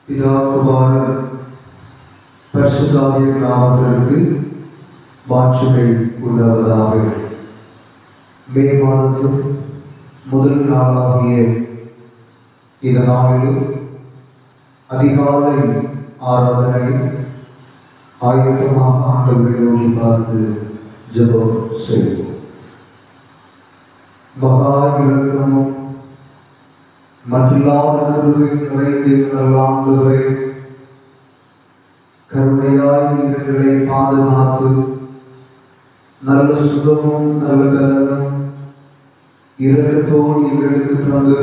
பிதா குமாரன் பரிசுத்தாவிய நாமத்திற்கு மாற்றுகள் உண்டாவதாக மே மாதத்தின் முதல் நாளாகிய இந்த நாளிலும் அதிகாலை ஆராதனை ஆயத்தமாக ஆண்டவரை நோக்கி பார்த்து ஜெபம் செய்வோம் மகா இலக்கமும் மற்றில்லாத கருவை நிறைந்திருக்கிற ஆண்டவரே கருணையாய் எங்களை பாதுகாத்து நல்ல சுகமும் நல்ல பலனும் இரக்கத்தோடு எங்களுக்கு தந்து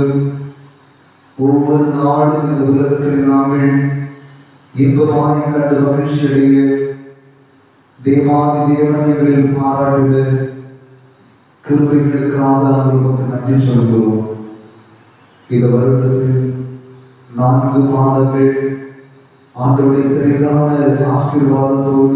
ஒவ்வொரு நாளும் இந்த உலகத்தில் நாங்கள் இன்பமாய் கண்டு மகிழ்ச்சியடைய தேவாதி தேவன் எங்களில் பாராட்டுகிற கிருபைகளுக்காக நாங்கள் உமக்கு நன்றி சொல்கிறோம் இந்த வருடத்தில் நான்கு மாதங்கள் ஆண்டவருடைய பெரிதான ஆசீர்வாதத்தோடு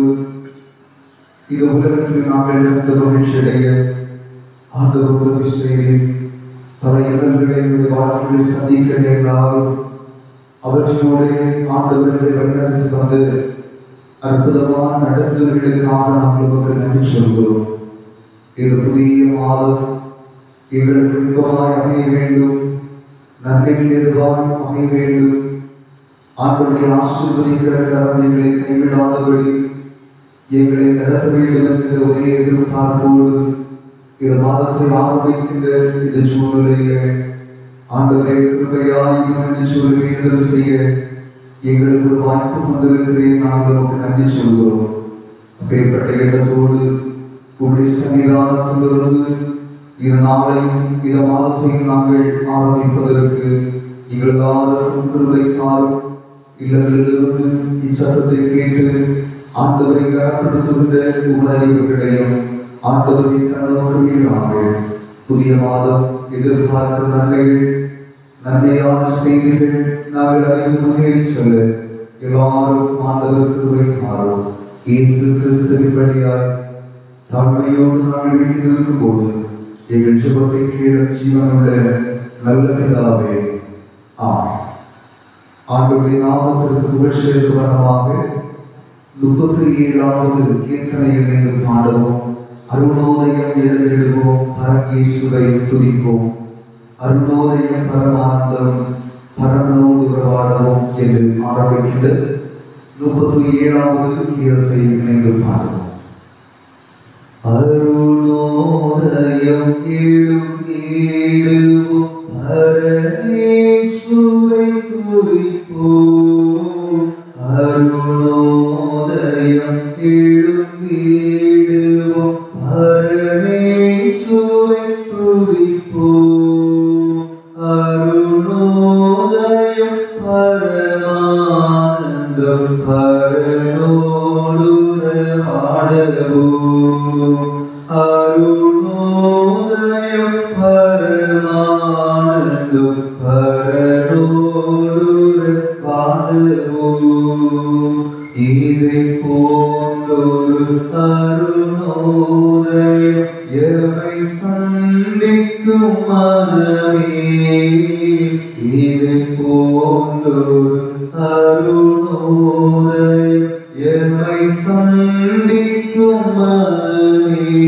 இந்த உலகத்தில் நாங்கள் கண்டு மகிழ்ச்சியடைய ஆண்டவர் உதவி செய்து பல இடங்களை எங்களுடைய வாழ்க்கையில் சந்திக்க நேர்ந்தாலும் அவற்றினோடு ஆண்டவர்களை வழிநடத்தி தந்து அற்புதமான நடத்துகளுக்காக நாங்கள் உங்களுக்கு நன்றி சொல்கிறோம் இது புதிய மாதம் எங்களுக்கு இன்பமாய் அமைய வேண்டும் நன்மைக்கு எதுவாய் அமைய வேண்டும் ஆண்டுடைய ஆசீர்வதிக்கிற கரம் எங்களை கைவிடாதபடி எங்களை நடத்த வேண்டும் என்கிற ஒரே எதிர்பார்ப்போடு இந்த மாதத்தை ஆரம்பிக்கின்ற இந்த சூழ்நிலையில ஆண்டவரே கிருபையாய் என்று சொல்லி வேண்டுதல் செய்ய எங்களுக்கு ஒரு வாய்ப்பு தந்திருக்கிறேன் நாங்கள் உங்களுக்கு நன்றி சொல்கிறோம் அப்பேற்பட்ட இடத்தோடு உங்களுடைய சன்னிதானத்திலிருந்து இந்த நாளையும் இந்த மாதத்தையும் நாங்கள் ஆரம்பிப்பதற்கு எங்கள் எல்லாருக்கும் கிருபை தாரும் இல்லங்களிலிருந்து இச்சத்தத்தை கேட்டு ஆண்டவரை கரப்படுத்துகின்ற உணர்வுகளையும் ஆண்டவரின் கண்ணோக்கமீராக புதிய மாதம் எதிர்பார்க்கிற நன்மைகள் நன்மையான செய்திகள் நாங்கள் அறிந்து முன்னேறி செல்ல எல்லாரும் ஆண்டவருக்கு வைத்தாரும் இயேசு கிறிஸ்துவின் வழியாய் தாழ்மையோடு நாங்கள் வீட்டில் போது எங்கள் சுபத்தை கீழே ஜீவனுள்ள நல்ல பிதாவே ஆமென் ஆண்டுடைய நாமத்திற்கு புகழ் சேர்த்து வண்ணமாக முப்பத்தி ஏழாவது கீர்த்தனையில் இணைந்து பாடுவோம் அருணோதயம் எழுதிடுவோம் பரமேசுவை துதிப்போம் அருணோதயம் பரமானந்தம் பரமனோடு உறவாடுவோம் என்று ஆரம்பிக்கின்றது முப்பத்தி ஏழாவது கீர்த்தை இணைந்து பாடுவோம் அருணோதயம் எழுந்திடுவோம் பரமேசுவை துதிப்போம் அருணோதயம் எழுந்திடுவோம் பரமேசுவை துதிப்போம் அருணோதயம் பரமானந்தம் பரனோடுறவாடவும் அருணோதயம் பரமானந்தம் பரனோடுறவாடவும் இதை போன்றொரு அருணோதயம் எவை சந்திக்கும் மனமே இதை போன்றொரு அருணோதயம் எவை சந்திக்கும் மனமே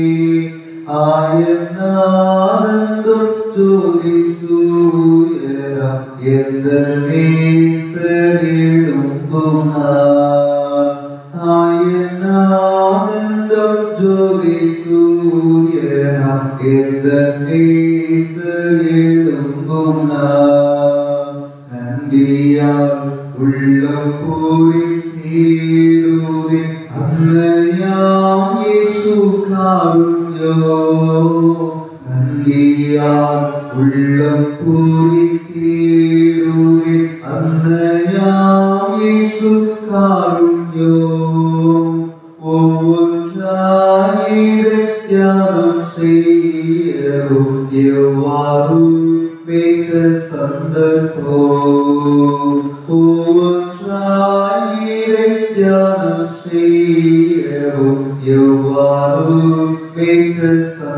ஆயநாதம் ஜோதி சூயரா எந்த நேசரிடும் ஆயநாதம் ஜோதி சூயரா எந்த நேசரிடும் நந்தியார் உள்ளம் பூரி தீடுதி அன்னையாம் இயேசு காருண்யோ நந்தியார் உள்ளம் பூரி தீடுதி அன்னையாம் இயேசு காருண்யோ ஒவ்வொன்றாயிரை தியானம் செய்யவும் எவ்வாறு மிக சந்தர்ப்போ ஒவ்வொன்றாயிரை தியானம் செய்யவும் எவ்வாறு மிக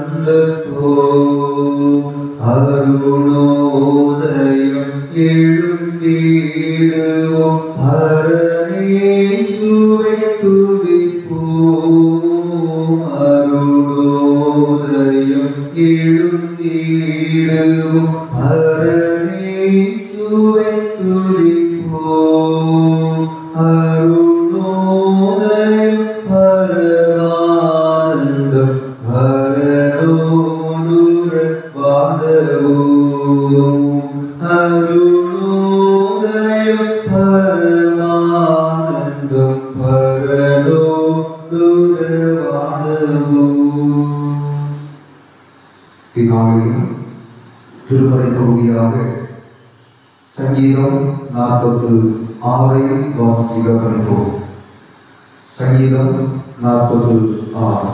சந்தர்ப்போ அருணோதயம் எழு எழுந்தேடுவோம் ஹரநேசுவை துதிப்போம் அருளோதயம் எழுந்தேடுவோம் ஹரநேசுவை துதிப்போம் அருளோதயம் பரமானந்தம் ஹரனோடுர வாழ்ந்தவோம் அருளோதயம் பரமானந்தம் பரனோடுர வாழ்ந்தவோம் இந்நாளிலும் திருமறை பகுதியாக சங்கீதம் நாற்பத்து ஆறை வாசிக்க வருகிறோம் சங்கீதம் நாற்பது ஆறு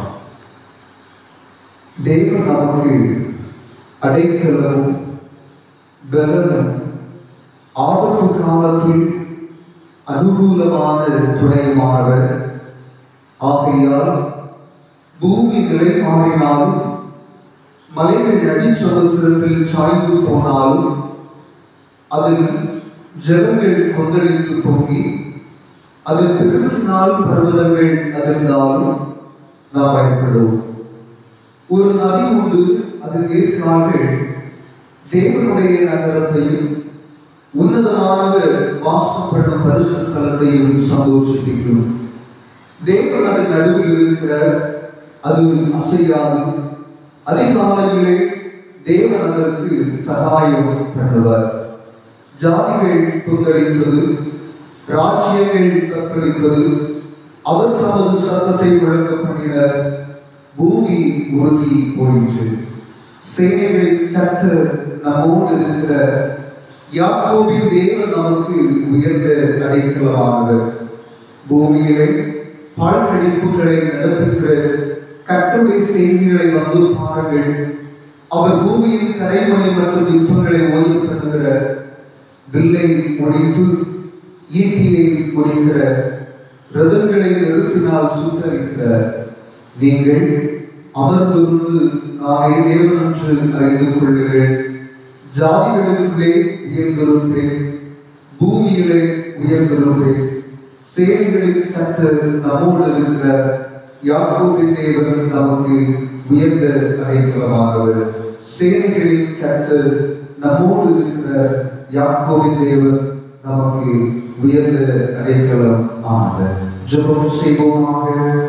தேவன் நமக்கு அடைக்கலமும் பலனும் ஆபத்து காலத்தில் அனுகூலமான துணையுமானவர் ஆகையால் பூமி நிலை மாறினாலும் மலைகள் அடிச்சமுத்திரத்தில் சாய்ந்து போனாலும் அதில் ஜலங்கள் கொந்தளித்து பொங்கி அதில் பெருக்கினால் பர்வதங்கள் அதிர்ந்தாலும் நாம் பயப்படுவோம் ஒரு நதி உண்டு அது நீர்க்கால்கள் தேவனுடைய நகரத்தையும் உன்னதமானவர் வாசம் பண்ணும் பரிசு ஸ்தலத்தையும் சந்தோஷிக்கும் தேவன் அதன் நடுவில் இருக்கிற அது அசையாது அதிகாலையிலே தேவன் அதற்கு சகாயம் பண்ணுவார் ஜாதிகள் கொந்தளித்தது ராஜ்யங்கள் தத்தளித்தது அவர் தமது சத்தத்தை விளங்க பண்ணினார் பூமி உருகி போயிற்று சேனைகளின் கர்த்தர் நம்மோடு இருக்கிற யாக்கோபின் தேவன் நமக்கு உயர்ந்த அடைக்கலமானவர் பூமியிலே பாழ்கடிப்புகளை நடப்புகிற கர்த்தருடைய செய்திகளை வந்து பாருங்கள் அவர் பூமியின் கரைமனை மற்றும் யுத்தங்களை ஓய்வு பண்ணுகிற வில்லை முடித்து ஈட்டியை முடிக்கிற ரதங்களை நெருப்பினால் சுட்டரிக்கிற நீங்கள் அமர்ந்திருந்து நானே தேவன் என்று அறிந்து கொள்ளுங்கள் ஜாதிகளுக்குள்ளே உயர்ந்திருப்பேன் பூமியிலே உயர்ந்திருப்பேன் சேனைகளின் கர்த்தர் நம்மோடு இருக்கிற யாக்கோபின் தேவன் நமக்கு உயர்ந்த அடைக்கலமானவர் சேனைகளின் கர்த்தர் நம்மோடு இருக்கிற யாக்கோபின் தேவன் நமக்கு உயர்ந்த அடைக்கலம் ஆனவர் ஜெபம் செய்வோமாக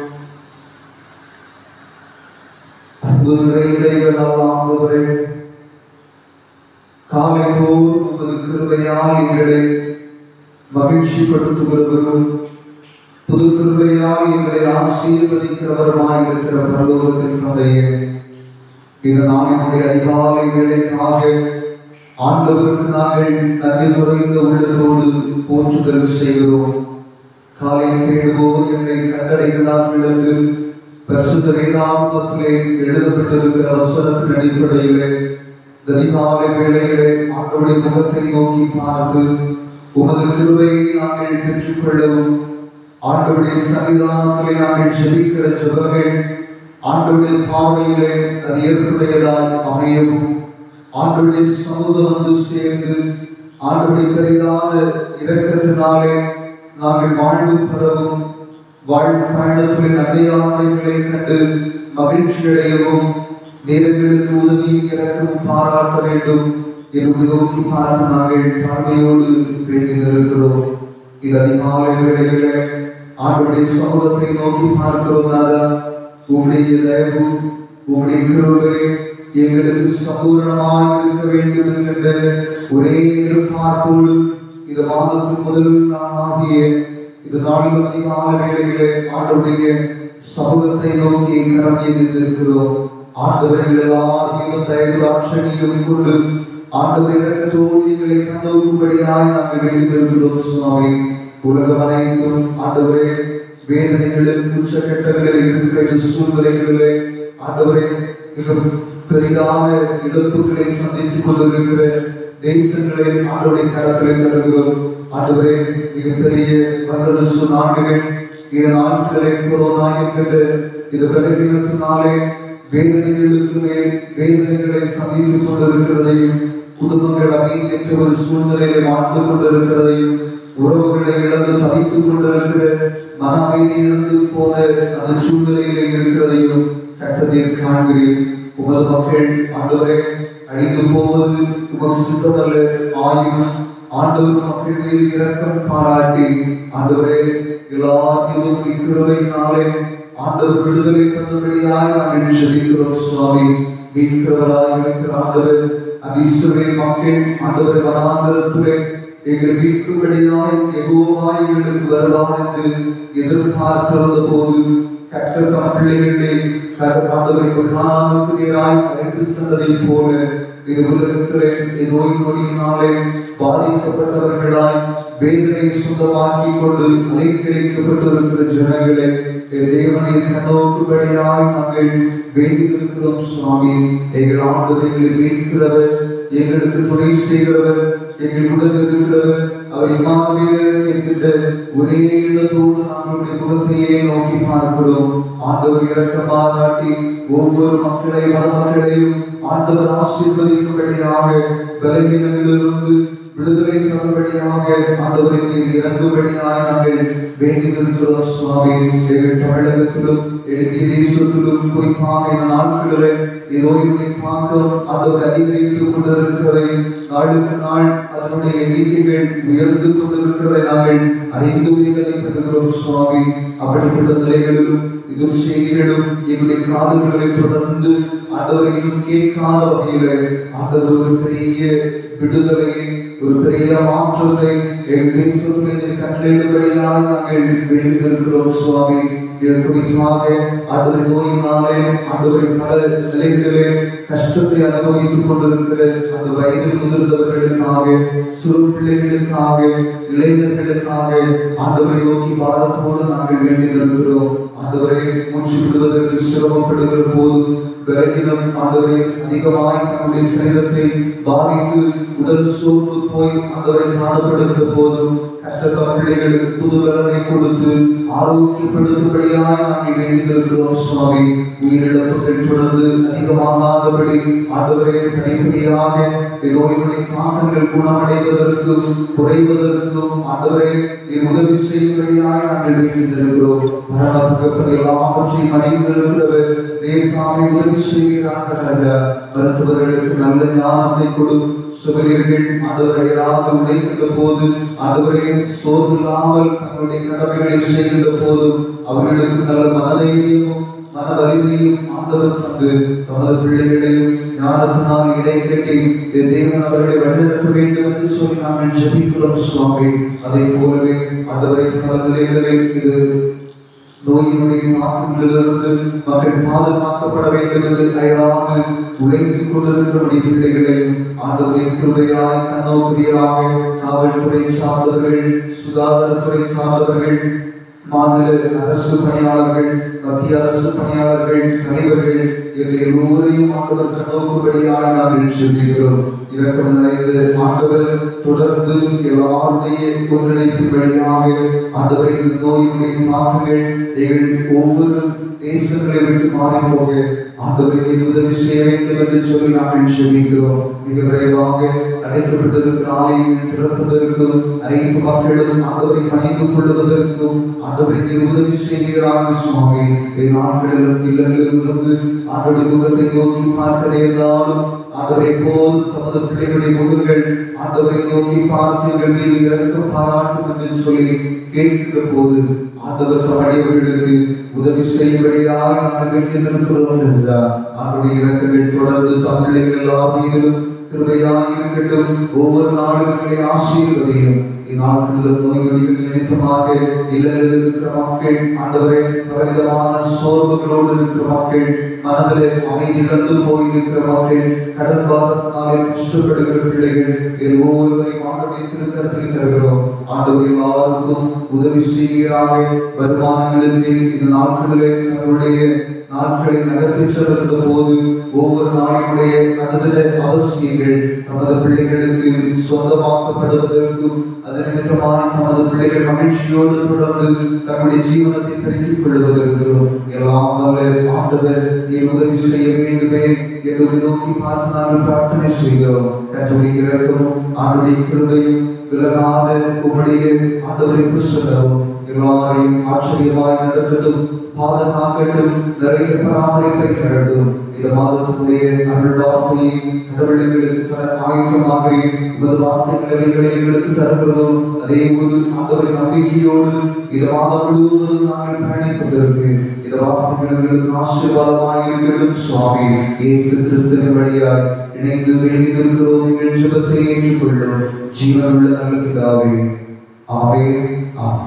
அன்பு நிறைந்த இவனால் ஆண்டவரே காலை போல் உமது கிருபையால் எங்களை மகிழ்ச்சிப்படுத்துகிறவரும் புது கிருபையால் எங்களை ஆசீர்வதிக்கிறவருமாய் இருக்கிற பரலோகத்தின் தந்தையே இந்த நாளினுடைய அதிகாலை வேலைக்காக ஆண்டவருக்கு நாங்கள் நன்றி நிறைந்த உள்ளத்தோடு போற்றுதல் செய்கிறோம் காலையில் தேடுவோம் என்னை கண்டடைகிறார்கள் என்று பரிசுத்த வேதாந்தத்திலே எழுதப்பட்டிருக்கிற வசனத்தின் அடிப்படையிலே இந்த அதிகாலை வேளையிலே ஆண்டவருடைய முகத்தை நோக்கி பார்த்து உமது கிருபையை நாங்கள் பெற்றுக்கொள்ளவும் ஆண்டவருடைய சன்னிதானத்திலே நாங்கள் ஜெபிக்கிற ஜெபங்கள் ஆண்டவருடைய பார்வையிலே அது ஏற்புடையதாய் அமையவும் ஆண்டவருடைய சமூகம் வந்து சேர்ந்து ஆண்டவருடைய பெரிதான இரக்கத்தினாலே நாங்கள் வாழ்வு பெறவும் வாழ்வு பயணத்திலே நகையாமைகளை கண்டு மகிழ்ச்சி அடையவும் நேரங்களுக்கு உதவி இறக்கவும் பாராட்ட வேண்டும் என்று நோக்கி பார்த்து நாங்கள் தாழ்மையோடு வேண்டி நிற்கிறோம் இது அதிகாலை வேளையிலே ஆண்டுடைய சமூகத்தை நோக்கி பார்க்கிறோம் நாதா உம்முடைய தயவு உம்முடைய கிருபை எங்களுக்கு சம்பூர்ணமாக இருக்க வேண்டும் என்கின்ற ஒரே எதிர்பார்ப்போடு இந்த மாதத்தின் முதல் நாளாகிய இந்த நாளில் அதிகால வேளையிலே ஆண்டுடைய சமூகத்தை நோக்கி கரம் ஏந்தி இருக்கிறோம் ஆண்டவர்கள் எல்லாரையும் தயவு தாட்சணியம் கொண்டு ஆண்டவர் இறக்கத்தோடு எங்களை கண்டோக்கும்படியாய் நாங்கள் வேண்டியிருக்கிறோம் சுவாமி உலகம் அனைத்தும் ஆண்டவரே வேதனைகளில் உச்சக்கட்டங்களில் இருக்கிற சூழ்நிலைகளிலே ஆண்டவரே மிக பெரிதான இழப்புகளை சந்தித்துக் கொண்டிருக்கிற தேசங்களை ஆண்டவருடைய கரத்திலே தருகிறோம் ஆண்டவரே மிகப்பெரிய வந்தரசு நாடுகள் இந்த நாட்களை கொரோனா என்கிற இது பலவீனத்தினாலே வேதனைகளுக்கு மேல் வேதனைகளை சந்தித்துக் கொண்டிருக்கிறதையும் குடும்பங்கள் அமைதியற்ற ஒரு சூழ்நிலையை வாழ்ந்து கொண்டிருக்கிறதையும் உறவுகளை இழந்து தவித்துக் கொண்டிருக்கிற மன அமைதி இழந்து போன அந்த சூழ்நிலையிலே இருக்கிறதையும் கட்டத்தில் காண்கிறேன் உமது மக்கள் ஆண்டவரே அழிந்து போவது உமது சித்தமல்ல ஆயினும் ஆண்டவர் மக்கள் மீது இரக்கம் பாராட்டி ஆண்டவரே எல்லாத்தையும் கிருபையினாலே ஆண்டவர் விடுதலை பண்ணும்படியாய் நாங்கள் செபிக்கிறோம் சுவாமி மீட்கிறவராய் இருக்கிற ஆண்டவர் அந்த இஸ்ரவேல் மக்கள் ஆண்டவர் வனாந்தரத்திலே எங்கள் மீட்கும்படியாய் எகோவாய் எங்களுக்கு வருவார் என்று எதிர்பார்த்திருந்த போது கற்ற தம் பிள்ளைகளே ஆண்டவருக்கு காணாமல் அழைத்து சென்றதைப் போல இது உலகத்திலே நோய் நொடியினாலே பாதிக்கப்பட்டவர்களாய் வேதனை சொந்தமாக்கி கொண்டு அலைக்கழிக்கப்பட்டிருக்கிற ஜனங்களே என் தேவனை கண்ணோக்குபடியாய் நாங்கள் வேண்டியிருக்கிறோம் சுவாமி எங்கள் ஆண்டவர் எங்களை மீட்கிறவர் எங்களுக்கு துணை செய்கிறவர் எங்கள் உடன் இருக்கிறவர் அவர் இமானுவேலர் என்கின்ற ஒரே இடத்தோடு நம்முடைய முகத்தையே நோக்கி பார்க்கிறோம் ஆண்டவர் இறக்க பாராட்டி ஒவ்வொரு மக்களை மருமக்களையும் ஆண்டவர் ஆசீர்வதிக்கும்படியாக பலவீனங்களிலிருந்து விடுதலை தரும்படியாக ஆண்டவரை இறங்கும்படியாக நாங்கள் வேண்டி இருக்கிறோம் சுவாமி எங்கள் தமிழகத்திலும் எங்கள் தேசத்திலும் குறிப்பாக இந்த நாட்களிலே நோயுடைய தாக்கம் ஆண்டவர் அதிகரித்துக் கொண்டிருக்கிறதை நாளுக்கு நாள் அதனுடைய எண்ணிக்கைகள் உயர்ந்து கொண்டிருக்கிறதை நாங்கள் அறிந்து உயர்கிறோம் சுவாமி அப்படிப்பட்ட நிலைகளிலும் இதுவும் செய்திகளும் எங்களுடைய காதுகளை தொடர்ந்து ஆண்டவரையும் கேட்காத வகையில ஆண்டவர் ஒரு பெரிய விடுதலையை ஒரு பெரிய மாற்றத்தை எங்கள் தேசத்தில் கட்டளையிடும்படியாக நாங்கள் வேண்டியிருக்கிறோம் சுவாமி இதன் குறிப்பாக ஆண்டவரின் நோயினாலே ஆண்டவரின் பல நிலைகளிலே கஷ்டத்தை அனுபவித்துக் கொண்டிருக்கிற அந்த வயதில் முதிர்ந்தவர்களுக்காக சிறு பிள்ளைகளுக்காக இளைஞர்களுக்காக ஆண்டவரை நோக்கி பாரத்தோடு நாங்கள் வேண்டியிருக்கிறோம் ஆண்டவரை மூச்சு விடுவதற்கு சிரமப்படுகிற போது பலகீனம் ஆண்டவரை அதிகமாய் தன்னுடைய சரீரத்தை பாதித்து உடல் சோர்ந்து போய் ஆண்டவரை காணப்படுகிற போதும் கற்ற பிள்ளைகளுக்கு புது பலனை கொடுத்து ஆரோக்கியப்படுத்தும்படியாய் நாங்கள் வேண்டியிருக்கிறோம் சுவாமி உயிரிழப்புகள் தொடர்ந்து அதிகமாகாதபடி ஆண்டவரை படிப்படியாக நோயினுடைய தாக்கங்கள் குணமடைவதற்கும் குறைவதற்கும் ஆண்டவரை நீர் உதவி செய்யும்படியாய் நாங்கள் வேண்டியிருக்கிறோம் பரமத்துக்கு எல்லாவற்றையும் அறிந்திருக்கிறவர் தேவதாமை உதவி செய்கிறார் ராஜா மருத்துவர்களுக்கு நல்ல ஞானத்தை கொடு சுகலியர்கள் ஆண்டவரை யாராவது உடைக்கின்ற போது ஆண்டவரை சோர்வில்லாமல் தங்களுடைய கடமைகளை செய்கின்ற போதும் அவர்களுக்கு நல்ல மனதைரியமும் மன வலிமையும் ஆண்டவர் தந்து தமது பிள்ளைகளையும் ஞானத்தினால் இடை கட்டி என் தேவன் அவர்களை வழிநடத்த வேண்டும் என்று சொல்லி நாங்கள் ஜெபிக்கிறோம் சுவாமி அதை போலவே ஆண்டவரை பல நிலைகளிலே இது நோயினுடைய தாக்கங்களிலிருந்து மக்கள் பாதுகாக்கப்பட வேண்டும் என்று அயராது உழைத்துக் கொண்டிருக்கிறபடி பிள்ளைகளையும் ஆண்டவரின் கிருபையாய் கண்ணோக்கியாக காவல்துறை சார்ந்தவர்கள் சுகாதாரத்துறை சார்ந்தவர்கள் மாநில அரசு பணியாளர்கள் மத்திய அரசு பணியாளர்கள் தலைவர்கள் எங்கள் எல்லோரையும் ஆண்டவர் கண்ணோக்கும்படியாக நாங்கள் செல்கிறோம் இரக்கம் நிறைந்த ஆண்டவர் தொடர்ந்து எல்லாருடைய ஒன்றிணைப்பு வழியாக ஆண்டவரை இந்த நோயினுடைய தாக்கங்கள் எங்கள் ஒவ்வொரு தேசங்களை விட்டு மாறி போக ஆண்டவரை உதவி செய்ய வேண்டும் என்று சொல்லி நாங்கள் செல்கிறோம் மிக விரைவாக அடைக்கப்பட்டிருக்கிற ஆலயங்கள் திறப்பதற்கும் அனைத்து மக்களும் ஆண்டவரை பணிந்து கொள்வதற்கும் ஆண்டவரை நீர் உதவி செய்கிறார்கள் சுவாமி என் நாட்களிலும் இல்லங்களிலிருந்து ஆண்டவருடைய முகத்தை நோக்கி பார்க்க நேர்ந்தாலும் ஆண்டவரை போல் தமது பிள்ளைகளுடைய முகங்கள் ஆண்டவரை நோக்கி பார்த்து எங்கள் மீது இறக்க பாராட்டும் என்று சொல்லி கேட்கிற போது ஆண்டவர் தம்முடையவர்களுக்கு உதவி செய்யும்படியாக நாங்கள் வேண்டியிருக்கிறோம் என்றார் அவருடைய இறக்கங்கள் தொடர்ந்து தமிழைகள் எல்லா மீதிலும் கிருபையாக இருக்கட்டும் ஒவ்வொரு நாளும் எங்களை ஆசீர்வதியும் இந்நாட்களிலும் நோய்களில் நிமித்தமாக இல்லங்களில் இருக்கிற மக்கள் ஆண்டவரை பலவிதமான சோர்வுகளோடு இருக்கிற மக்கள் மனதிலே அமைதி இழந்து போயிருக்கிற மக்கள் கடன் பாரத்தினாலே கஷ்டப்படுகிற பிள்ளைகள் என் ஒவ்வொருவரையும் ஆண்டுடைய திருக்கரத்தில் தருகிறோம் ஆண்டவர் எல்லாருக்கும் உதவி செய்கிறாக வருமானங்களுக்கு இந்த நாட்களிலே தங்களுடைய நாட்களை நகர்த்தி செல்கின்ற போது ஒவ்வொரு நாளினுடைய நடுநில அவசியங்கள் நமது பிள்ளைகளுக்கு சொந்தமாக்கப்படுவதற்கும் அது நிமித்தமாக நமது பிள்ளைகள் மகிழ்ச்சியோடு தொடர்ந்து தங்களுடைய ஜீவனத்தை பெருக்கிக் கொள்வதற்கும் எல்லாம் வல்ல ஆண்டவர் நீர் உதவி செய்ய வேண்டுமே என்று நோக்கி பார்த்து நாங்கள் பிரார்த்தனை செய்கிறோம் கற்றுடைய இறக்கமும் ஆண்டுடைய கிருபையும் விலகாத உம்முடைய ஆண்டவரை புஷ்டரும் எல்லாரையும் ஆச்சரியமாய் நடக்கட்டும் பாதுகாக்கட்டும் நிறைய பராமரிப்பை கரட்டும் இந்த மாதத்தினுடைய அருள் வார்த்தையை கடவுளுங்களுக்கு தர ஆயத்தமாக உமது வார்த்தைகளை எங்களுக்கு தருகிறோம் அதே போது ஆண்டவரின் நம்பிக்கையோடு இந்த மாதம் முழுவதும் நாங்கள் பயணிப்பதற்கு இந்த வார்த்தைகள் எங்களுக்கு ஆசீர்வாதமாக இருக்கட்டும் சுவாமி இயேசு கிறிஸ்துவின் வழியாய் இணைந்து வேண்டியிருக்கிறோம் எங்கள் ஜெபத்தை ஏற்றுக்கொள்ளும் ஜீவனுள்ள நல்ல பிதாவே ஆவே ஆமே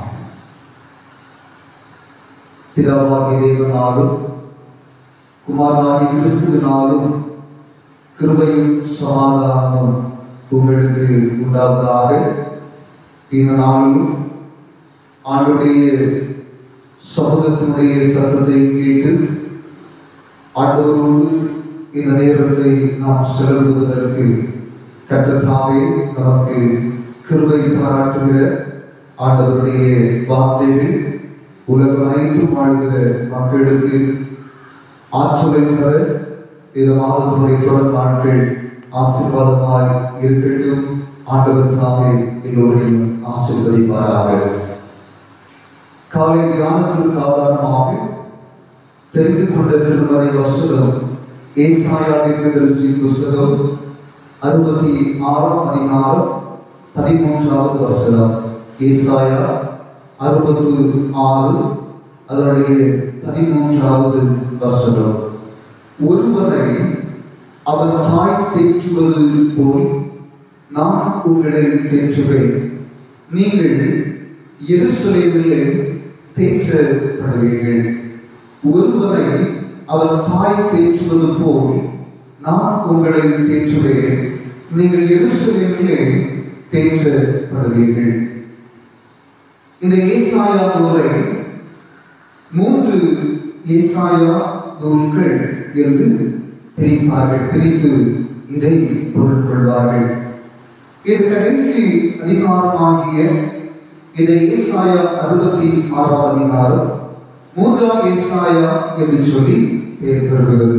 பிதாவாகிய தேவனாலும் குமாரனாகிய கிறிஸ்துவினாலும் கிருபையும் சமாதானமும் உங்களுக்கு உண்டாவதாக இந்த நாளிலும் ஆண்டுடைய சமூகத்தினுடைய சத்தத்தை கேட்டு ஆண்டவரோடு இந்த நேரத்தை நாம் செலவிடுவதற்கு கற்றத்தாவே நமக்கு கிருபை பாராட்டுகிற ஆண்டவருடைய வார்த்தைகள் உலகம் அனைத்தும் வாழ்கிற மக்களுக்கு ஆற்றலை தர இந்த மாதத்தினுடைய தொடர் நாட்கள் ஆசீர்வாதமாய் இருக்கட்டும் ஆண்டவர் தாமே எல்லோரையும் ஆசீர்வதிப்பாராக காலை தியானத்திற்கு ஆதாரமாக தெரிந்து கொண்ட திருமறை வசனம் ஏசாயா தீர்க்கதரிசி புஸ்தகம் அறுபத்தி ஆறாம் அதிகாரம் பதிமூன்றாவது வசனம் ஏசாயா அறுபத்து ஆறு அதனுடைய பதிமூன்றாவது வசனம் ஒருவரை அவன் தாய் தேற்றுவது போல் நான் உங்களை தேற்றுவேன் நீங்கள் எருசலேமிலே தேற்றப்படுவீர்கள் ஒருவரை அவன் தாய் தேற்றுவது போல் நான் உங்களை தேற்றுவேன் நீங்கள் எருசலேமிலே தேற்றப்படுவீர்கள் இந்த ஏசாயா நூலை மூன்று ஏசாயா நூல்கள் என்று பிரிப்பார்கள் பிரித்து இதை பொருள் கொள்வார்கள் இது கடைசி அதிகாரமாகிய இதை ஏசாயா அறுபத்தி ஆறாம் அதிகாரம் மூன்றாம் ஏசாயா என்று சொல்லி பெயர் பெறுகிறது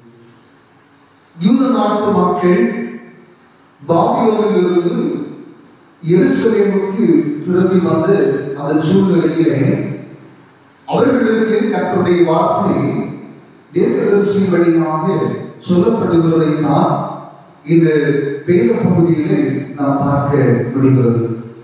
யூத நாட்டு மக்கள் பாபிலோனிலிருந்து எருசலேமுக்கு திரும்பி வந்து அந்த சூழ்நிலையிலே அவர்களுக்கு கர்த்தருடைய வார்த்தை தீர்க்கதரிசி வழியாக சொல்லப்படுகிறதை தான் இந்த வேத பகுதியிலே நாம் பார்க்க முடிகிறது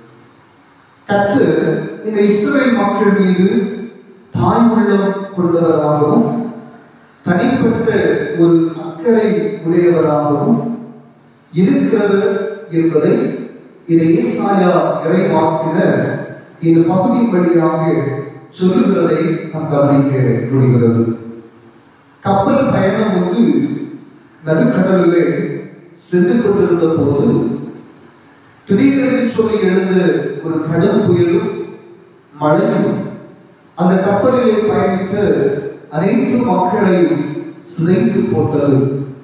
கற்று இந்த இஸ்ரேல் மக்கள் மீது தாய் உள்ளம் கொண்டவராகவும் தனிப்பட்ட ஒரு அக்கறை உடையவராகவும் இருக்கிறவர் என்பதை இதை ஈசாயா இறைவாக்கினர் இந்த பகுதி வழியாக சொல்லுகிறதை நாம் கவனிக்க முடிகிறது கப்பல் பயணம் ஒன்று நடுக்கடலிலே சென்று கொண்டிருந்த போது திடீரென்று சொல்லி எழுந்த ஒரு கடும் புயலும் மழையும் அந்த கப்பலிலே பயணித்த அனைத்து மக்களையும் சிதைத்து போட்டது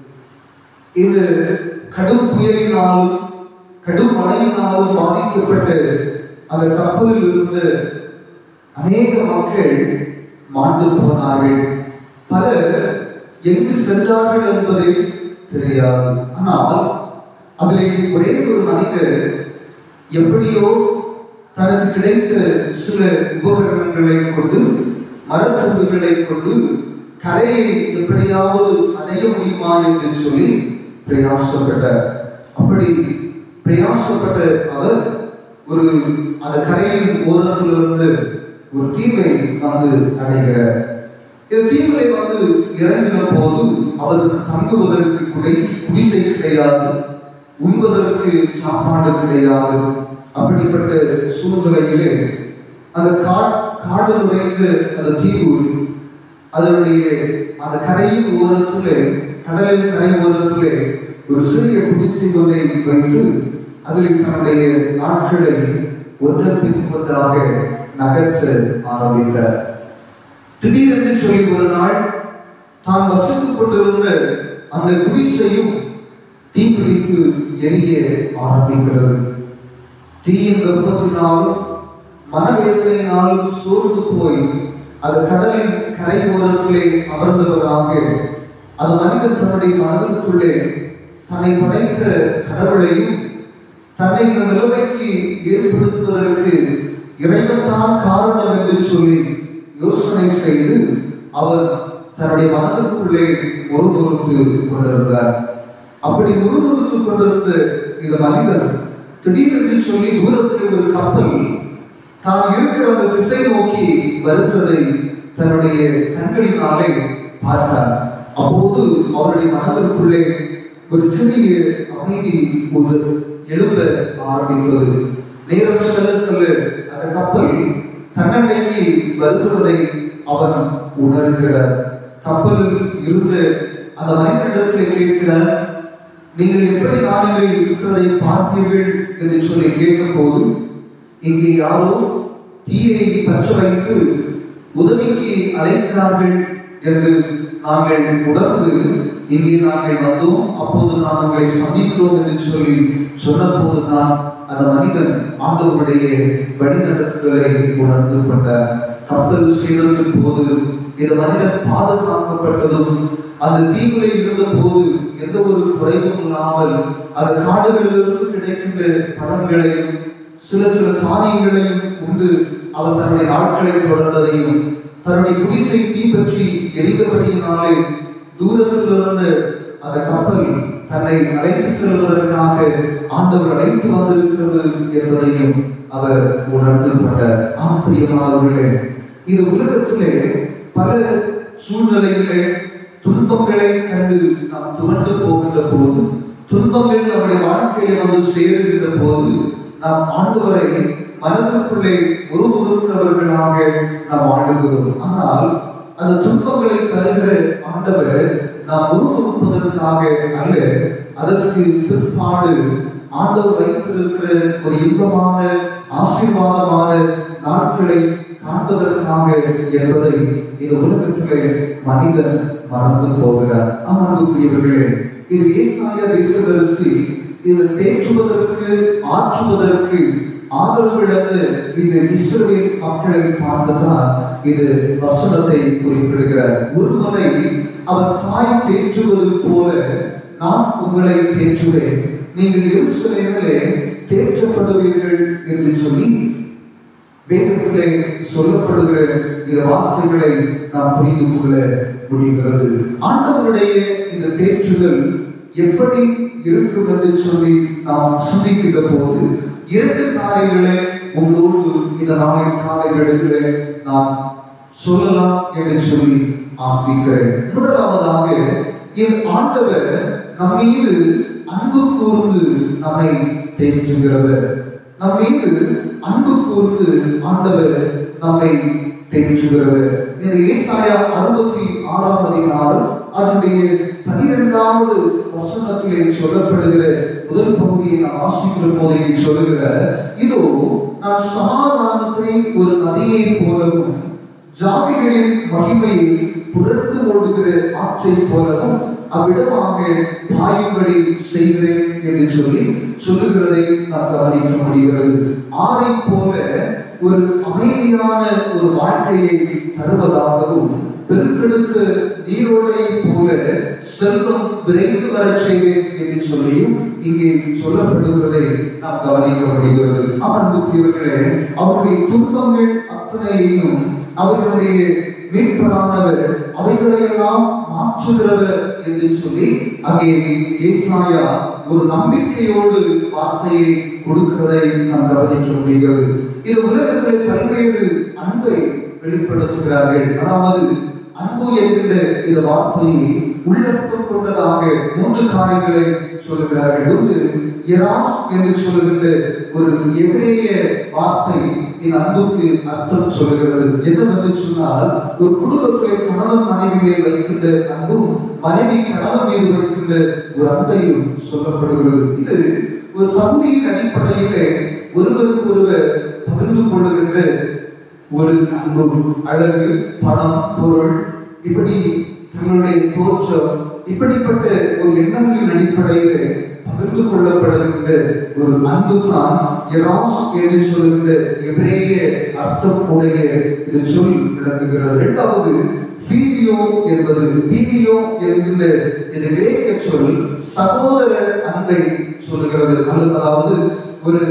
இது கடும் புயலினாலும் கடும் மழையினாலும் பாதிக்கப்பட்ட அந்த கப்பலில் இருந்த அநேக மக்கள் மாண்டு போனார்கள் பலர் எங்கு சென்றார்கள் என்பதை தெரியாது ஆனால் அதிலே ஒரே ஒரு மனிதர் எப்படியோ தனக்கு கிடைத்த சில உபகரணங்களை கொண்டு மரத்துண்டுகளை கொண்டு கரையை எப்படியாவது அடைய முடியுமா என்று சொல்லி பிரயாசப்பட்டார் அப்படி பிரயாசப்பட்ட அவர் ஒரு அந்த கரையின் ஓரத்திலிருந்து ஒரு தீவை வந்து அடைகிறார் இந்த தீவிலை வந்து இறங்கின போது அவருக்கு தங்குவதற்கு குடை குடிசை கிடையாது உண்பதற்கு சாப்பாடு கிடையாது அப்படிப்பட்ட சூழ்நிலையிலே அந்த காட் காடு நிறைந்த அந்த தீவு அதனுடைய அந்த கரையின் ஓரத்திலே கடலின் கரை ஓரத்திலே ஒரு சிறிய குடிசை ஒன்றை வைத்து அதில் தன்னுடைய நாட்களை ஒன்றன் பின் ஒன்றாக நகர்த்த ஆரம்பித்தார் திடீரென்று சொல்லி ஒரு நாள் தான் வசித்துக் கொண்டிருந்த அந்த குடிசையும் தீப்பிடித்து எரிய ஆரம்பிக்கிறது தீயின் வெப்பத்தினாலும் மனவேதனையினாலும் சோர்ந்து போய் அது கடலின் கரை ஓரத்திலே அமர்ந்தவராக அது மனிதன் தன்னுடைய மனதிற்குள்ளே தன்னை படைத்த கடவுளையும் தன்னை இந்த நிலைமைக்கு ஏற்படுத்துவதற்கு இறைவன்தான் காரணம் என்று சொல்லி யோசனை செய்து அவர் தன்னுடைய மனதிற்குள்ளே முறுமுறுத்து கொண்டிருந்தார் அப்படி முறுமுறுத்து கொண்டிருந்த இந்த மனிதன் திடீரென்று சொல்லி தூரத்தில் ஒரு கப்பல் தான் இருக்கிற அந்த திசை நோக்கி வருகிறதை தன்னுடைய கண்களினாலே பார்த்தார் அப்போது அவருடைய மனதிற்குள்ளே ஒரு சிறிய அமைதி ஒரு எழும்ப ஆரம்பித்தது நேரம் செல்ல செல்ல அந்த கப்பல் தன்னண்டைக்கு வருகிறதை அவன் உணர்கிறார் கப்பலில் இருந்த அந்த மனிதனிடத்தில் கேட்கிறார் நீங்கள் எப்படி நாடுகளில் இருக்கிறதை பார்த்தீர்கள் என்று சொல்லி கேட்டபோது இங்கே யாரோ தீயை பற்ற வைத்து உதவிக்கு அழைக்கிறார்கள் என்று நாங்கள் உணர்ந்து இங்கே நாங்கள் வந்தோம் அப்போது நான் உங்களை சந்திக்கிறோம் என்று சொல்லி சொன்னபோதுதான் அந்த மனிதன் ஆண்டவருடைய வழிநடத்துதலை உணர்ந்து கொண்டார் கப்பல் சேதத்தின் போது இந்த மனிதன் பாதுகாக்கப்பட்டதும் அந்த தீவிலே இருந்த போது எந்த ஒரு குறைவும் இல்லாமல் அந்த காடுகளிலிருந்து கிடைக்கின்ற பழங்களையும் சில சில தானியங்களையும் உண்டு அவர் தன்னுடைய நாட்களை தொடர்ந்ததையும் தன்னுடைய குடிசை தீ பற்றி எரிந்தபடியினாலே தூரத்தில் இருந்து அந்த கப்பல் தன்னை அழைத்து செல்வதற்காக ஆண்டவர் அழைத்து வந்திருக்கிறது என்பதையும் அவர் உணர்ந்து கொண்டார் ஆம் பிரியமானவர்களே இது உலகத்திலே பல சூழ்நிலைகளே துன்பங்களை கண்டு நாம் துவண்டு போகின்ற போது துன்பங்கள் நம்முடைய வாழ்க்கையில வந்து சேருகின்ற போது நாம் ஆண்டவரை மனதிற்குள்ளே உருவுறுக்கிறவர்களாக நாம் வாழுகிறோம் ஆனால் அந்த துன்பங்களை தருகிற ஆண்டவர் நாம் உருவுறுப்பதற்காக அல்ல அதற்கு பிற்பாடு ஆண்டவர் வைத்திருக்கிற ஒரு இன்பமான ஆசீர்வாதமான நாட்களை காண்பதற்காக என்பதை இந்த உலகத்திலே மனிதன் மறந்து போகிறார் அமர்ந்துக்குரியவர்களே இது ஏசாய தீர்க்கதரிசி இதை தேற்றுவதற்கு ஆற்றுவதற்கு ஆதரவிழந்து இந்த இஸ்ரவேல் மக்களை பார்த்துதான் இது வசனத்தை குறிப்பிடுகிறார் ஒருமுறை அவர் தாய் தேற்றுவது போல நான் உங்களை தேற்றுவேன் நீங்கள் எருசலேமிலே தேற்றப்படுவீர்கள் என்று சொல்லி வேதத்திலே சொல்லப்படுகிற இந்த வார்த்தைகளை நாம் புரிந்து கொள்ள முடிகிறது ஆண்டவருடைய இந்த தேற்றுதல் எப்படி இருக்கும் என்று சொல்லி நாம் சிந்திக்கின்ற போது இரண்டு காரியங்களை உங்களோடு இந்த நாளை காலைகளிலே நாம் சொல்லலாம் என்று சொல்லி ஆசிக்கிறேன் முதலாவதாக என் ஆண்டவர் நம் மீது அன்பு கூர்ந்து நம்மை தேற்றுகிறவர் நம் மீது அன்பு கூர்ந்து ஆண்டவர் நம்மை தேற்றுகிறவர் இந்த ஏசாயா அறுபத்தி ஆறாம் அதிகாரம் அதனுடைய பனிரெண்டாவது வசனத்திலே சொல்லப்படுகிற முதல் பகுதியை நாம் வாசிக்கிற போது இங்கே சொல்லுகிற இதோ நான் சமாதானத்தை ஒரு நதியை போலவும் ஜாதிகளின் மகிமையை புரட்டு ஓடுகிற ஆற்றை போலவும் அவ்விடமாக பாயும்படி செய்கிறேன் என்று சொல்லி சொல்லுகிறதை நாம் கவனிக்க முடிகிறது ஆறை போல ஒரு அமைதியான ஒரு வாழ்க்கையை தருவதாகவும் பெருக்கெடுத்த நீரோடையை போல செல்வம் விரைந்து வரச் செய்வேன் என்று சொல்லியும் இங்கே சொல்லப்படுகிறதை நாம் கவனிக்க முடிகிறது அமர்ந்துக்குரியவர்களே அவருடைய துன்பங்கள் அத்தனையையும் அவர்களுடைய மீட்பரானவர் அவைகளையெல்லாம் மாற்றுகிறவர் என்று சொல்லி அங்கே ஏசாயா ஒரு நம்பிக்கையோடு வார்த்தையை கொடுக்கிறதை நாம் கவனிக்க முடிகிறது இது உலகத்தில் பல்வேறு அன்பை வெளிப்படுத்துகிறார்கள் அதாவது அன்பு என்கின்ற இந்த வார்த்தையை உள்ளர்த்தம் கொண்டதாக மூன்று காரியங்களை சொல்லுகிறார்கள் ஒன்று எராஸ் என்று சொல்லுகின்ற ஒரு எபிரேய வார்த்தை இந்த அன்புக்கு அர்த்தம் சொல்லுகிறது என்னவென்று சொன்னால் ஒரு குடும்பத்திலே கணவன் மனைவி மேல் வைக்கின்ற அன்பும் மனைவி கணவன் மீது வைக்கின்ற ஒரு அன்பையும் சொல்லப்படுகிறது இது ஒரு தகுதியின் அடிப்படையிலே ஒருவருக்கு ஒருவர் பகிர்ந்து கொள்ளுகின்ற ஒரு அன்பு அழகு பணம் பொருள் இப்படி தங்களுடைய தோற்றம் இப்படிப்பட்ட ஒரு எண்ணங்களின் அடிப்படையில் பகிர்ந்து கொள்ளப்படுகின்ற ஒரு அன்பு தான் எராஸ் என்று சொல்கின்ற எபிரேய அர்த்தம் உடைய இது சொல் விளக்குகிறது இரண்டாவது வீடியோ என்பது வீடியோ என்கின்ற இது கிரேக்க சொல் சகோதர அன்பை சொல்லுகிறது அல்லது அதாவது ஒரு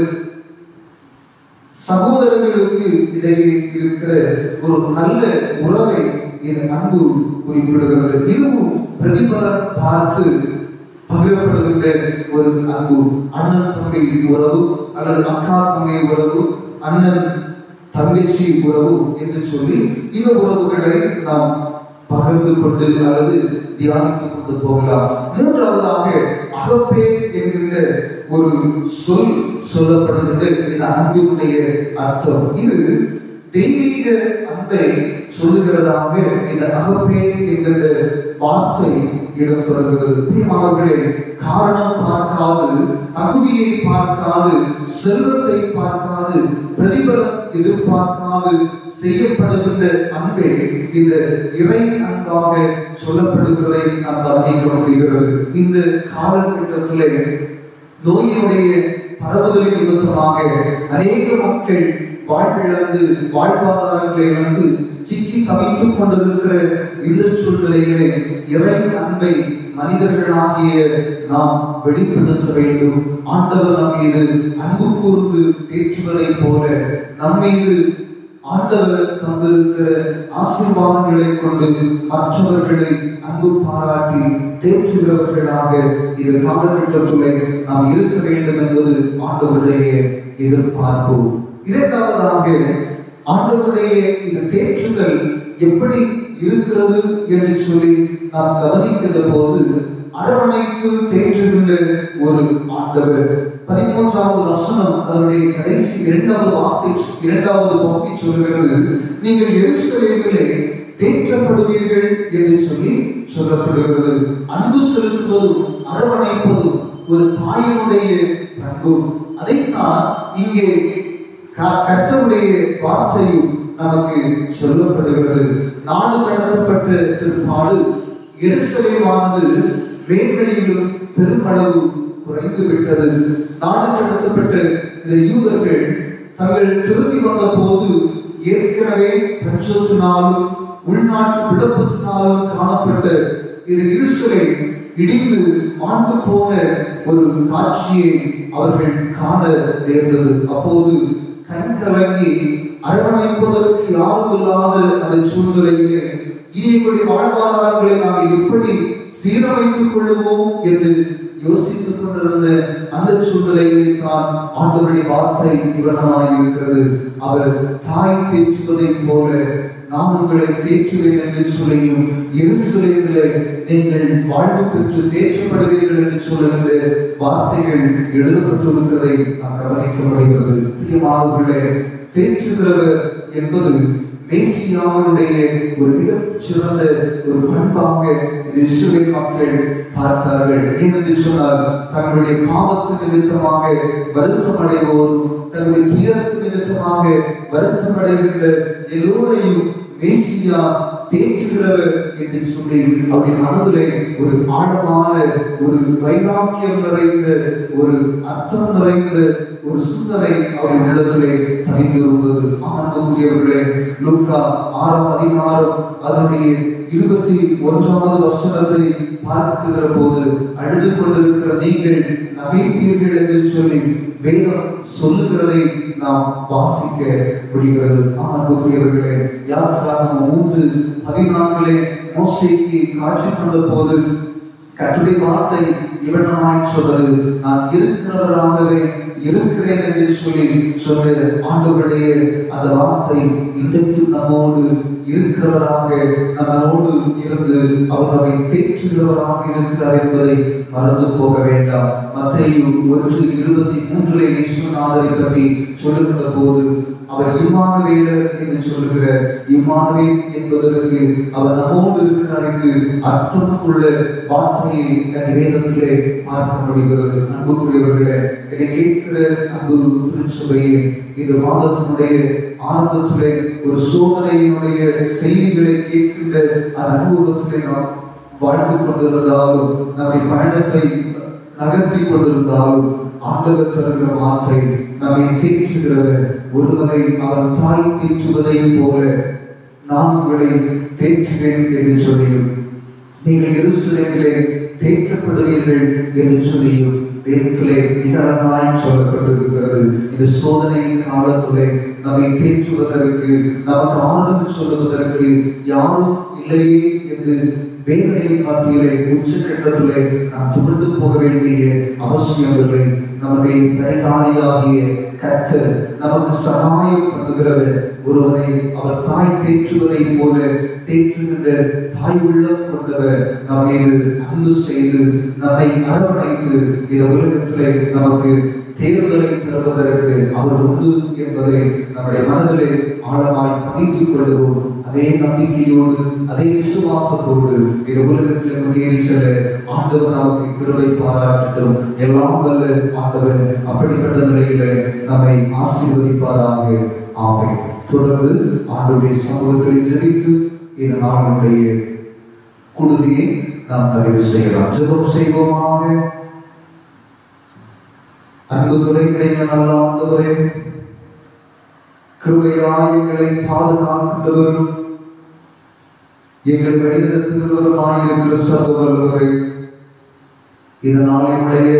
சகோதரர்களுக்கு இடையே இருக்கிற ஒரு நல்ல உறவை இந்த அன்பு குறிப்பிடுகிறது இதுவும் பிரதிபலன் பார்த்து பகிரப்படுகின்ற ஒரு அன்பு அண்ணன் தம்பி உறவு அல்லது அக்கா தம்பி உறவு அண்ணன் தங்கச்சி உறவு என்று சொல்லி இந்த உறவுகளை நாம் பகிர்ந்து கொண்டு அல்லது தியானித்துக் கொண்டு போகலாம் மூன்றாவதாக அகப்பே என்கின்ற ஒரு சொல் சொல்லப்படுகின்ற இந்த அன்பினுடைய அர்த்தம் இது தெய்வீக அன்பை சொல்லுகிறதாக இந்த அகப்பே என்கின்ற வார்த்தை இடம்பெறுகிறது பிரியமானவர்களே காரணம் பார்க்காது தகுதியை பார்க்காது செல்வத்தை பார்க்காது பிரதிபலம் எதிர்பார்க்காது செய்யப்படுகின்ற அன்பே இந்த இறை அன்பாக சொல்லப்படுகிறதை நாம் கவனிக்க முடிகிறது இந்த காலகட்டத்திலே நோயினுடைய பரவுதலின் நிமித்தமாக அநேக மக்கள் வாழ்விழந்து வாழ்வாதாரங்களை இழந்து சிக்கி தவித்துக் கொண்டிருக்கிற இந்த சூழ்நிலையிலே இறை அன்பை மனிதர்களாகிய நாம் வெளிப்படுத்த வேண்டும் ஆண்டவர் நம் மீது அன்பு கூர்ந்து பேச்சுவதைப் போல நம் மீது ஆண்டவர் தந்திருக்கிற ஆசீர்வாதங்களை கொண்டு மற்றவர்களை அன்பு பாராட்டி தேற்றுகிறவர்களாக இது காலகட்டத்திலே நாம் இருக்க வேண்டும் என்பது ஆண்டவருடைய எதிர்பார்ப்பு இரண்டாவதாக ஆண்டவருடைய இந்த தேற்றுதல் எப்படி இருக்கிறது என்று சொல்லி நாம் கவனிக்கின்ற போது அரவணைத்து தேற்றுகின்ற ஒரு ஆண்டவர் பதிமூன்றாவது வசனம் அதனுடைய கடைசி இரண்டாவது வார்த்தை இரண்டாவது பகுதி சொல்கிறது நீங்கள் எருசலேமிலே தேற்றப்படுவீர்கள் என்று சொல்லி சொல்லப்படுகிறது அன்பு செலுத்துவதும் அரவணைப்பதும் ஒரு தாயினுடைய பண்பு அதைத்தான் இங்கே க- கர்த்தருடைய வார்த்தையும் நமக்கு சொல்லப்படுகிறது நாடு கடத்தப்பட்ட பிற்பாடு எருசலேமானது மேன்மையிலும் பெருமளவு குறைந்து விட்டது நாடு கடத்தப்பட்ட இந்த யூதர்கள் தங்கள் திரும்பி வந்த போது ஏற்கனவே பஞ்சத்தினாலும் உள்நாட்டு விளப்பத்தினாலும் காணப்பட்ட இது இருசலை இடிந்து ஆண்டு போன ஒரு காட்சியை அவர்கள் காண நேர்ந்தது அப்போது கண் கலங்கி அரவணைப்பதற்கு யாரும் இல்லாத அந்த சூழ்நிலையிலே இனி இப்படி வாழ்வாதாரங்களை நாம் எப்படி சீரமைத்துக் கொள்ளுவோம் என்று யோசித்துக் கொண்டிருந்த அந்த சூழ்நிலையிலே தான் ஆண்டவருடைய வார்த்தை இவனமாய் இருக்கிறது அவர் தாய் தேற்றுவதைப் போல நான் உங்களை தேற்றுவேன் என்று சொல்லியும் எருசலேமிலே நீங்கள் வாழ்வு பெற்று தேற்றப்படுவீர்கள் என்று சொல்லுகின்ற வார்த்தைகள் எழுதப்பட்டிருக்கிறதை நாம் கவனிக்க முடிகிறது பிரியமானவர்களே தேற்றுகிறவர் என்பது மேசியாவுடைய ஒரு மிகச் சிறந்த ஒரு பண்பாக இது இஸ்ரவேல் மக்கள் பார்த்தார்கள் ஏனென்று சொன்னால் தங்களுடைய பாவத்து நிமித்தமாக வருத்தம் அடைவோரும் தங்களுடைய துயரத்து நிமித்தமாக வருத்தம் அடைகின்ற எல்லோரையும் மேசியா தேற்றுகிறவர் என்று சொல்லி அவருடைய மனதிலே ஒரு ஆழமான ஒரு வைராக்கியம் நிறைந்த ஒரு அர்த்தம் நிறைந்த ஒரு சிந்தனை அவருடைய உள்ளத்திலே பதிந்திருந்தது ஆனந்தமுரியவர்களே லூக்கா ஆறு பதினாறு அதனுடைய இருபத்தி ஒன்றாவது வசனத்தை பார்க்கிற போது அழுது கொண்டிருக்கிற நீங்கள் நகைப்பீர்கள் என்று சொல்லி வேதம் சொல்லுகிறதை நாம் வாசிக்க முடிகிறது ஆனந்தமுரியவர்களே யாத்திராக மூன்று பதினான்கிலே மோசைக்கு காட்சி தந்த போது கட்டுரை வார்த்தை இவனமாய் சொல்றது நான் இருக்கிறவராகவே இருக்கிறேன் என்று சொல்லி சொன்ன ஆண்டவருடைய அந்த வார்த்தை இன்றைக்கு நம்மோடு இருக்கிறவராக நம்மோடு இருந்து அவர் நம்மை தேற்றுகிறவராக இருக்கிறார் என்பதை மறந்து போக வேண்டாம் மத்தேயு ஒன்று இருபத்தி மூன்றிலே இயேசுநாதரை பற்றி சொல்லுகிற போது அவர் இம்மானுவேலர் என்று சொல்லுகிற இம்மானுவேல் என்பதற்கு அவர் நம்மோடு இருக்கிறார் என்று அர்த்தம் உள்ள வார்த்தையை அந்த வேதத்திலே பார்க்க முடிகிறது அன்புக்குரியவர்களே இதை கேட்கிற அன்பு திருச்சபையே இந்த மாதத்தினுடைய ஆரம்பத்திலே ஒரு சோதனையினுடைய செய்திகளை கேட்கின்ற அந்த அனுபவத்திலே நாம் வாழ்ந்து கொண்டிருந்தாலும் நம்முடைய பயணத்தை நகர்த்தி கொண்டிருந்தாலும் ஆண்டவர் தருகிற வார்த்தை நம்மை தேற்றுகிறவர் ஒருவரை அவர் தாய் தேற்றுவதை போல நான் உங்களை தேற்றுவேன் என்று சொல்லியும் நீங்கள் எருசலேமிலே தேற்றப்படுவீர்கள் என்று சொல்லியும் வேதத்திலே நிகழனாய் சொல்லப்பட்டிருக்கிறது இந்த சோதனை காலத்திலே நம்மை தேற்றுவதற்கு நமக்கு ஆறுதல் சொல்லுவதற்கு யாரும் இல்லையே என்று வேதனையின் மத்தியிலே உச்சக்கட்டத்திலே நாம் துவண்டு போக வேண்டிய அவசியம் இல்லை நம்முடைய பரிகாரியாகிய கர்த்தர் நமக்கு சகாயம் பண்ணுகிறவர் ஒருவனை அவர் தாய் தேற்றுவதை போல தேற்றுகின்ற தாய் உள்ளம் கொண்டவர் நம் மீது அன்பு செய்து நம்மை அரவணைத்து இந்த உலகத்திலே நமக்கு தேர்தலை தருவதற்கு அவர் உண்டு என்பதை நம்முடைய மனதிலே ஆழமாய் பதிந்து கொள்வோம் அதே நம்பிக்கையோடு அதே விசுவாசத்தோடு இந்த உலகத்தில் முன்னேறி செல்ல ஆண்டவர் நமக்கு கிருபை பாராட்டட்டும் எல்லாம் வல்ல ஆண்டவர் அப்படிப்பட்ட நிலையில நம்மை ஆசீர்வதிப்பாராக ஆமை தொடர்ந்து ஆண்டுடைய சமூகத்தில் ஜெபித்து இந்த நாளுடைய குடுதியை நாம் நிறைவு செய்யலாம் ஜெபம் செய்வோமாக அன்பு துறைகளை நல்ல ஆண்டவரே கிருபையாய் எங்களை பாதுகாக்கின்றவரும் எங்கள் வழிநடத்துகிறவருமாயிருக்கிற சகோதரர்களே இந்த நாளினுடைய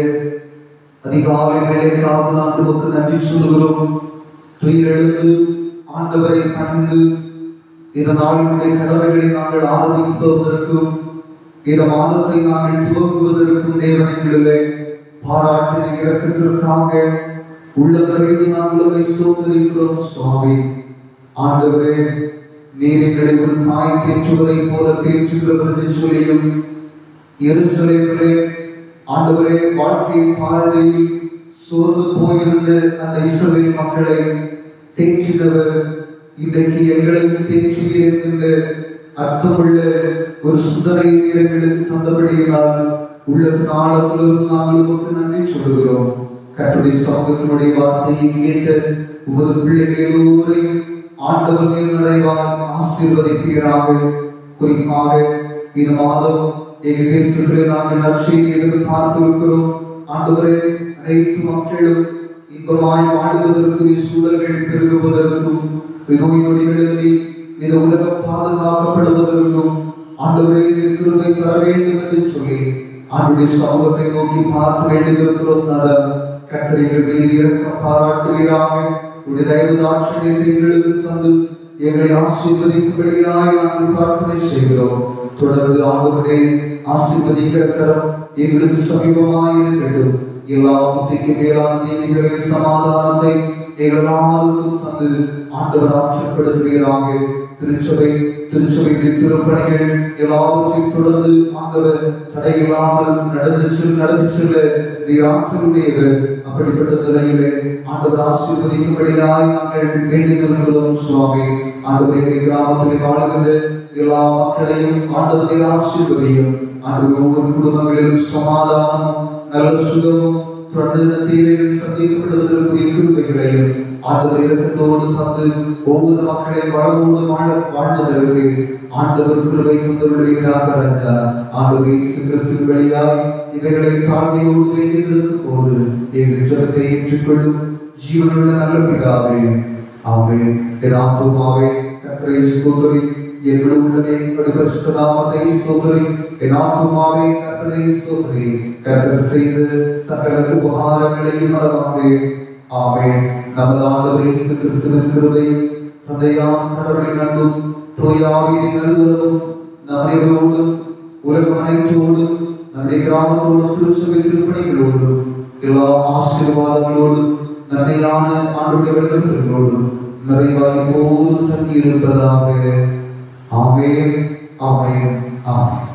அதிகாலை வேலைக்காக நான் நமக்கு நன்றி சொல்கிறோம் துயிலெழுந்து ஆண்டவரை பணிந்து இந்த நாளினுடைய கடமைகளை நாங்கள் ஆரம்பிப்பதற்கும் இந்த மாதத்தை நாங்கள் துவங்குவதற்கும் தேவனிலே பாராட்டின இறக்கத்திற்காக உள்ளத்திலிருந்து நாங்கள் உம்மை ஸ்தோத்திரிக்கிறோம் சுவாமி ஆண்டவரே நீர் எங்களை ஒரு தாய் தேற்றுவதை போல தேற்றுகிறவர் என்று சொல்லியும் எருசலேமிலே ஆண்டவரே வாழ்க்கை பாதையில் சோர்ந்து போயிருந்த அந்த இஸ்ரவேல் மக்களை தேற்றினவர் இன்றைக்கு எங்களையும் தேற்றுகிறேன் என்ற அர்த்தமுள்ள ஒரு சுந்தரை எங்களுக்கு தந்தபடியினால் உள்ள நாளத்திலிருந்து நாங்கள் உமக்கு நன்றி சொல்கிறோம் கட்டுரை சமூகத்தினுடைய வார்த்தையை கேட்ட உமது பிள்ளைகளோரை ஆண்டவர் நீர் நிறைவாக ஆசீர்வதிப்பீராக குறிப்பாக இந்த மாதம் எங்கள் தேசத்திலே நாங்கள் நற்செய்தி எதிர்பார்த்திருக்கிறோம் ஆண்டவரே அனைத்து மக்களும் இன்பமாய் வாழ்வதற்கு சூழல்கள் பெருகுவதற்கும் நோய் நொடிகளின்றி இந்த உலகம் பாதுகாக்கப்படுவதற்கும் ஆண்டவரே நீர் கிருபை தர வேண்டும் என்று சொல்லி ஆண்டுடைய சமூகத்தை நோக்கி பார்த்து வேண்டியிருக்கிறோம் நலம் கட்டளைகள் மீது இறக்கம் பாராட்டுவீராக உடைய தயவு தாட்சியத்தை எங்களுக்கு தந்து எங்களை ஆசீர்வதிக்கும்படியாய் நாங்கள் பிரார்த்தனை செய்கிறோம் தொடர்ந்து ஆண்டவரே ஆசீர்வதிக்கிற கரம் எங்களுக்கு சமீபமாய் இருக்கட்டும் எல்லா புத்திக்கு மேலான நீதிகளை சமாதானத்தை எங்கள் நாளுக்கும் தந்து ஆண்டவர் ஆட்சிப்படுத்துவீராக திருச்சபை திருச்சபைக்கு திருப்பணிகள் எல்லாவற்றையும் தொடர்ந்து ஆண்டவர் தடையில்லாமல் நடந்து செல் நடந்து செல்ல நீர் ஆற்றலுடையவர் அப்படிப்பட்ட நிலையிலே ஆண்டவர் ஆசீர்வதிக்கும்படியாய் நாங்கள் வேண்டுகிறோம் சுவாமி ஆண்டவரை கிராமத்திலே வாழ்கின்ற எல்லா மக்களையும் ஆண்டவரை ஆசீர்வதியும் ஆண்டவர் ஒவ்வொரு குடும்பங்களிலும் சமாதானம் நல்ல சுகமும் தொடர்ந்து தேவைகள் சந்திக்கப்படுவதற்குரிய கிருபைகளையும் ஆண்டவர் இறக்கத்தோடு தந்து ஒவ்வொரு மக்களை வளமோடு வாழ வாழ்வதற்கு ஆண்டவர் கிருபை தந்தவர்களாக இருந்தார் ஆண்டவர் இயேசு கிறிஸ்துவின் வழியாய் இவைகளை தாழ்மையோடு வேண்டியிருக்கும் போது எங்கள் ஜெபத்தை ஏற்றுக்கொள்ளும் ஜீவனுள்ள நல்ல பிதாவே ஆமே என் ஆத்துமாவே கர்த்தரை ஸ்தோத்திரி என் உள்ளமே பரிசுத்தநாமத்தை ஸ்தோத்திரி என் ஆத்துமாவே கர்த்தரை ஸ்தோத்திரி கர்த்தர் செய்த சகல உபகாரங்களையும் மறவாதே ஆமே நமது ஆண்டவர் இயேசு கிறிஸ்துவின் கிருபையும் தந்தையாம் கடவுளின் அன்பும் தூயாவின் நல்வரவும் நம்மையோடும் உலகம் அனைத்தோடும் நம்முடைய கிராமத்தோடும் திருச்சபை திருப்பணிகளோடும் எல்லா ஆசீர்வாதங்களோடும் நன்மையான ஆண்டுடைய வெள்ளங்களோடும் நிறைவாய் போதும் தங்கியிருப்பதாக ஆமே ஆமே ஆமே